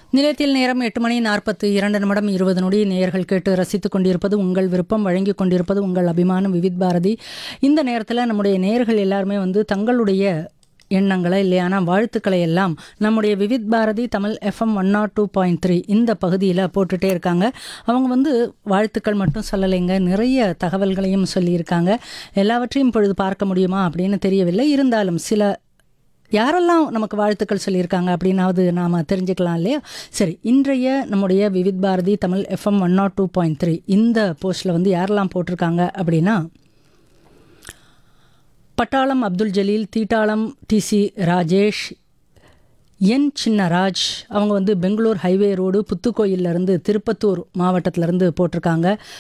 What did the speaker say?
நிலையத்தில் நேரம் எட்டு மணி நாற்பத்து இரண்டு நிமிடம் இருபது நொடி நேயர்கள் கேட்டு ரசித்துக் கொண்டிருப்பது உங்கள் விருப்பம் வழங்கிக் கொண்டிருப்பது உங்கள் அபிமானம் விவித் பாரதி இந்த நேரத்தில் நம்முடைய நேயர்கள் எல்லாருமே வந்து தங்களுடைய எண்ணங்களை இல்லையானா வாழ்த்துக்களை எல்லாம் நம்முடைய Vividh Bharati Tamil FM one nought two point three இந்த பகுதியில் போட்டுட்டே இருக்காங்க அவங்க வந்து வாழ்த்துக்கள் மட்டும் சொல்லலைங்க நிறைய தகவல்களையும் சொல்லியிருக்காங்க எல்லாவற்றையும் இப்பொழுது பார்க்க முடியுமா அப்படின்னு தெரியவில்லை இருந்தாலும் சில யாரெல்லாம் நமக்கு வாழ்த்துக்கள் சொல்லியிருக்காங்க அப்படின்னாவது நாம் தெரிஞ்சுக்கலாம் இல்லையா சரி இன்றைய நம்முடைய Vividh Bharati Tamil FM one nought two point three இந்த போஸ்ட்டில் வந்து யாரெல்லாம் போட்டிருக்காங்க அப்படின்னா பட்டாளம் அப்துல் ஜலீல் தீட்டாளம் டிசி ராஜேஷ் என் சின்னராஜ் அவங்க வந்து பெங்களூர் ஹைவே ரோடு புத்துக்கோயிலிருந்து திருப்பத்தூர் மாவட்டத்திலேருந்து போட்டிருக்காங்க